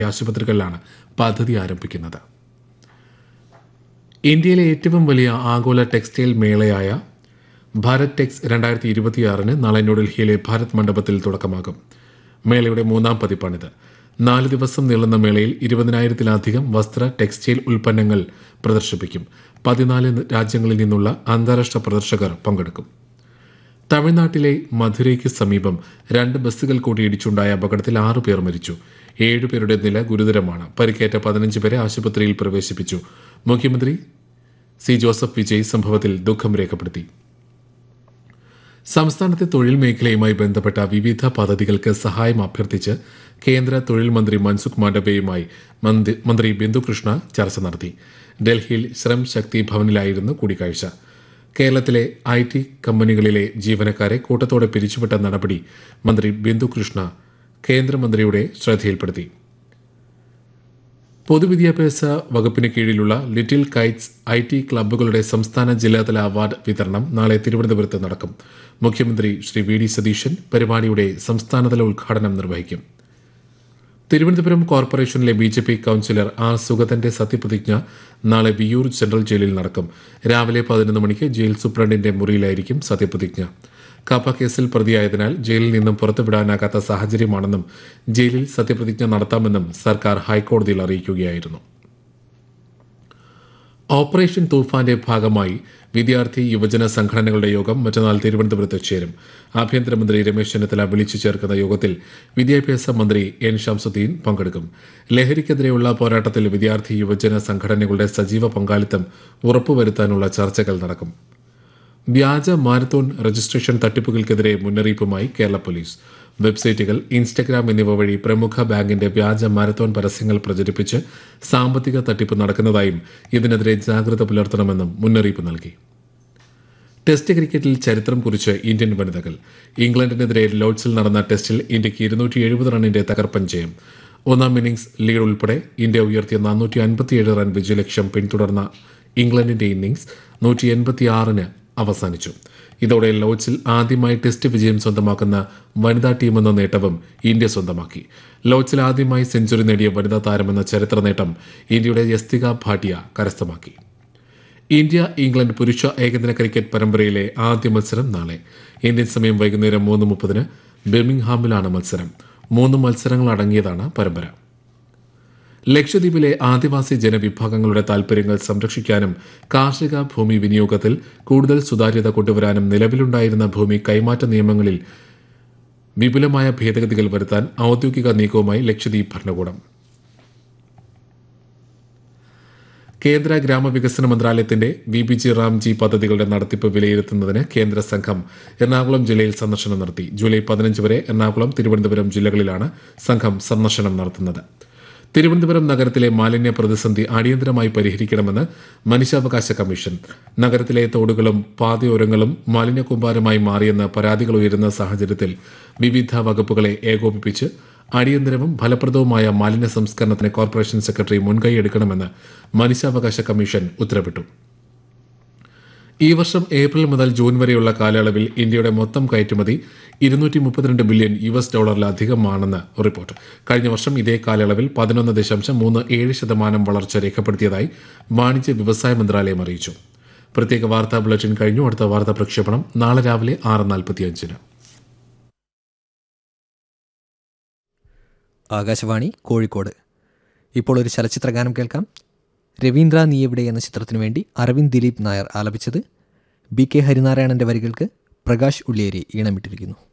ആശുപത്രികളിലാണ് പദ്ധതി ആരംഭിക്കുന്നത് ഇന്ത്യയിലെ ഏറ്റവും വലിയ ആഗോള ടെക്സ്റ്റൈൽ മേളയായ ഭാരത് ടെക്സ് രണ്ടായിരത്തി ഇരുപത്തിയാറിന് നാളെ ന്യൂഡൽഹിയിലെ ഭാരത് മണ്ഡപത്തിൽ തുടക്കമാകും മേളയുടെ മൂന്നാം പതിപ്പാണിത് നാല് ദിവസം നീളുന്ന മേളയിൽ ഇരുപതിനായിരത്തിലധികം വസ്ത്ര ടെക്സ്റ്റൈൽ ഉൽപ്പന്നങ്ങൾ പ്രദർശിപ്പിക്കും പതിനാല് രാജ്യങ്ങളിൽ നിന്നുള്ള അന്താരാഷ്ട്ര പ്രദർശകർ പങ്കെടുക്കും തമിഴ്നാട്ടിലെ മധുരയ്ക്ക് സമീപം രണ്ട് ബസ്സുകൾ കൂട്ടിയിടിച്ചുണ്ടായ അപകടത്തിൽ ആറു പേർ മരിച്ചു ഏഴുപേരുടെ നില ഗുരുതരമാണ് പരിക്കേറ്റ പതിനഞ്ച് പേരെ ആശുപത്രിയിൽ പ്രവേശിപ്പിച്ചു മുഖ്യമന്ത്രി സി ജോസഫ് വിജയ് സംഭവത്തിൽ ദുഃഖം രേഖപ്പെടുത്തി സംസ്ഥാനത്തെ തൊഴിൽ മേഖലയുമായി ബന്ധപ്പെട്ട വിവിധ പദ്ധതികൾക്ക് സഹായം അഭ്യർത്ഥിച്ച് കേന്ദ്ര തൊഴിൽ മന്ത്രി മൻസുഖ് മാണ്ഡവ്യയുമായി മന്ത്രി- മന്ത്രി ബിന്ദുകൃഷ്ണ ചർച്ച നടത്തി ഡൽഹിയിൽ ശ്രം ശക്തി ഭവനിലായിരുന്നു കൂടിക്കാഴ്ച കേരളത്തിലെ ഐ ടി കമ്പനികളിലെ ജീവനക്കാരെ കൂട്ടത്തോടെ പിരിച്ചുവിട്ട നടപടി മന്ത്രി ബിന്ദുകൃഷ്ണ കേന്ദ്രമന്ത്രിയുടെ ശ്രദ്ധയിൽപ്പെടുത്തി പൊതുവിദ്യാഭ്യാസ വകുപ്പിന് കീഴിലുള്ള ലിറ്റിൽ കൈറ്റ്സ് ഐ ടി ക്ലബ്ബുകളുടെ സംസ്ഥാന ജില്ലാതല അവാർഡ് വിതരണം നാളെ തിരുവനന്തപുരത്ത് നടക്കും മുഖ്യമന്ത്രി ശ്രീ വി ഡി സതീശൻ പരിപാടിയുടെ സംസ്ഥാനതല ഉദ്ഘാടനം നിർവഹിക്കും തിരുവനന്തപുരം കോർപ്പറേഷനിലെ B J P councillor R സുഗതന്റെ സത്യപ്രതിജ്ഞ നാളെ വിയൂർ സെൻട്രൽ ജയിലിൽ നടക്കും രാവിലെ പതിനൊന്ന് മണിക്ക് ജയിൽ സൂപ്രണ്ടിന്റെ മുറിയിലായിരിക്കും സത്യപ്രതിജ്ഞ കാപ്പ കേസിൽ പ്രതിയായതിനാൽ ജയിലിൽ നിന്നും പുറത്തുവിടാനാകാത്ത സാഹചര്യമാണെന്നും ജയിലിൽ സത്യപ്രതിജ്ഞ നടത്താമെന്നും സർക്കാർ ഹൈക്കോടതിയിൽ അറിയിക്കുകയായിരുന്നു ഓപ്പറേഷൻ തൂഫാന്റെ ഭാഗമായി വിദ്യാർത്ഥി യുവജന സംഘടനകളുടെ യോഗം മറ്റന്നാൾ തിരുവനന്തപുരത്ത് ചേരും ആഭ്യന്തരമന്ത്രി രമേശ് ചെന്നിത്തല വിളിച്ചു ചേർക്കുന്ന യോഗത്തിൽ വിദ്യാഭ്യാസ മന്ത്രി എൻ ഷംസുദ്ദീൻ പങ്കെടുക്കും ലഹരിക്കെതിരെയുള്ള പോരാട്ടത്തിൽ വിദ്യാർത്ഥി യുവജന സംഘടനകളുടെ സജീവ പങ്കാളിത്തം ഉറപ്പുവരുത്താനുള്ള ചർച്ചകൾ നടക്കും വ്യാജ മാരത്തോൺ രജിസ്ട്രേഷൻ തട്ടിപ്പുകൾക്കെതിരെ മുന്നറിയിപ്പുമായി കേരള പോലീസ് വെബ്സൈറ്റുകൾ ഇൻസ്റ്റഗ്രാം എന്നിവ വഴി പ്രമുഖ ബാങ്കിന്റെ വ്യാജ മാരത്തോൺ പരസ്യങ്ങൾ പ്രചരിപ്പിച്ച് സാമ്പത്തിക തട്ടിപ്പ് നടക്കുന്നതായും ഇതിനെതിരെ ജാഗ്രത പുലർത്തണമെന്നും മുന്നറിയിപ്പ് നൽകി ടെസ്റ്റ് ക്രിക്കറ്റിൽ ചരിത്രം കുറിച്ച് ഇന്ത്യൻ വനിതകൾ ഇംഗ്ലണ്ടിനെതിരെ ലോഡ്സിൽ നടന്ന ടെസ്റ്റിൽ ഇന്ത്യക്ക് ഇരുന്നൂറ്റി എഴുപത് റണ്ണിന്റെ തകർപ്പൻ ജയം ഒന്നാം ഇന്നിംഗ്സ് ലീഡ് ഉൾപ്പെടെ ഇന്ത്യ ഉയർത്തിയ നാനൂറ്റി അൻപത്തിയേഴ് റൺ വിജയലക്ഷ്യം പിന്തുടർന്ന ഇംഗ്ലണ്ടിന്റെ ഇന്നിംഗ്സ് നൂറ്റി എൺപത്തിയാറിന് അവസാനിച്ചു ഇതോടെ ലോഡ്സിൽ ആദ്യമായി ടെസ്റ്റ് വിജയം സ്വന്തമാക്കുന്ന വനിതാ ടീമെന്ന നേട്ടവും ഇന്ത്യ സ്വന്തമാക്കി ലോഡ്സിൽ ആദ്യമായി സെഞ്ചുറി നേടിയ വനിതാ താരമെന്ന ചരിത്ര നേട്ടം ഇന്ത്യയുടെ യസ്തിക ഭാട്ടിയ കരസ്ഥമാക്കി ഇന്ത്യ ഇംഗ്ലണ്ട് പുരുഷ ഏകദിന ക്രിക്കറ്റ് പരമ്പരയിലെ ആദ്യ മത്സരം നാളെ ഇന്ത്യൻ സമയം വൈകുന്നേരം മൂന്ന് മുപ്പതിന് ബിർമിംഗ്ഹാമിലാണ് മത്സരം മൂന്ന് മത്സരങ്ങൾ അടങ്ങിയതാണ് പരമ്പര ലക്ഷദ്വീപിലെ ആദിവാസി ജനവിഭാഗങ്ങളുടെ താൽപര്യങ്ങൾ സംരക്ഷിക്കാനും കാർഷിക ഭൂമി വിനിയോഗത്തിൽ കൂടുതൽ സുതാര്യത കൊണ്ടുവരാനും നിലവിലുണ്ടായിരുന്ന ഭൂമി കൈമാറ്റ നിയമങ്ങളിൽ വിപുലമായ ഭേദഗതികൾ വരുത്താൻ ഔദ്യോഗിക നീക്കവുമായി ലക്ഷദ്വീപ് ഭരണകൂടം കേന്ദ്ര ഗ്രാമവികസന മന്ത്രാലയത്തിന്റെ വി ബി ജി റാംജി പദ്ധതികളുടെ നടത്തിപ്പ് വിലയിരുത്തുന്നതിന് കേന്ദ്ര സംഘം എറണാകുളം ജില്ലയിൽ സന്ദർശനം നടത്തി ജൂലൈ പതിനഞ്ച് വരെ എറണാകുളം തിരുവനന്തപുരം ജില്ലകളിലാണ് സംഘം സന്ദർശനം നടത്തുന്നത് തിരുവനന്തപുരം നഗരത്തിലെ മാലിന്യ പ്രതിസന്ധി അടിയന്തരമായി പരിഹരിക്കണമെന്ന് മനുഷ്യാവകാശ കമ്മീഷൻ നഗരത്തിലെ തോടുകളും പാതയോരങ്ങളും മാലിന്യ കൂമ്പാരമായി മാറിയെന്ന് പരാതികൾ ഉയരുന്ന സാഹചര്യത്തിൽ വിവിധ വകുപ്പുകളെ ഏകോപിപ്പിച്ച് അടിയന്തരവും ഫലപ്രദവുമായ മാലിന്യ സംസ്കരണത്തിന് കോർപ്പറേഷൻ സെക്രട്ടറി മുൻകൈയെടുക്കണമെന്ന് മനുഷ്യാവകാശ കമ്മീഷൻ ഉത്തരവിട്ടു ഈ വർഷം ഏപ്രിൽ മുതൽ ജൂൺ വരെയുള്ള കാലയളവിൽ ഇന്ത്യയുടെ മൊത്തം കയറ്റുമതി ഇരുന്നൂറ്റി മുപ്പത്തിരണ്ട് ബില്യൺ യു എസ് ഡോളറിലധികമാണെന്ന് റിപ്പോർട്ട് കഴിഞ്ഞ വർഷം ഇതേ കാലയളവിൽ പതിനൊന്ന് ദശാംശം മൂന്ന് ഏഴ് ശതമാനം വളർച്ച രേഖപ്പെടുത്തിയതായി വാണിജ്യ വ്യവസായ മന്ത്രാലയം അറിയിച്ചു പ്രത്യേക വാർത്താ ബുള്ളറ്റിൻ കഴിഞ്ഞു അടുത്ത വാർത്താ പ്രക്ഷേപണം നാളെ രാവിലെ ആറ് നാൽപ്പത്തിയഞ്ചിന് ആകാശവാണി കോഴിക്കോട് ഇപ്പോൾ ഒരു ചലച്ചിത്ര ഗാനം കേൾക്കാം രവീന്ദ്ര നീ എവിടെ എന്ന ചിത്രത്തിനു വേണ്ടി അരവിന്ദ് ദിലീപ് നായർ ആലപിച്ചത് ബി കെ ഹരിനാരായണന്റെ വരികൾക്ക് പ്രകാശ് ഉള്ളിയേരി ഈണമിട്ടിരിക്കുന്നു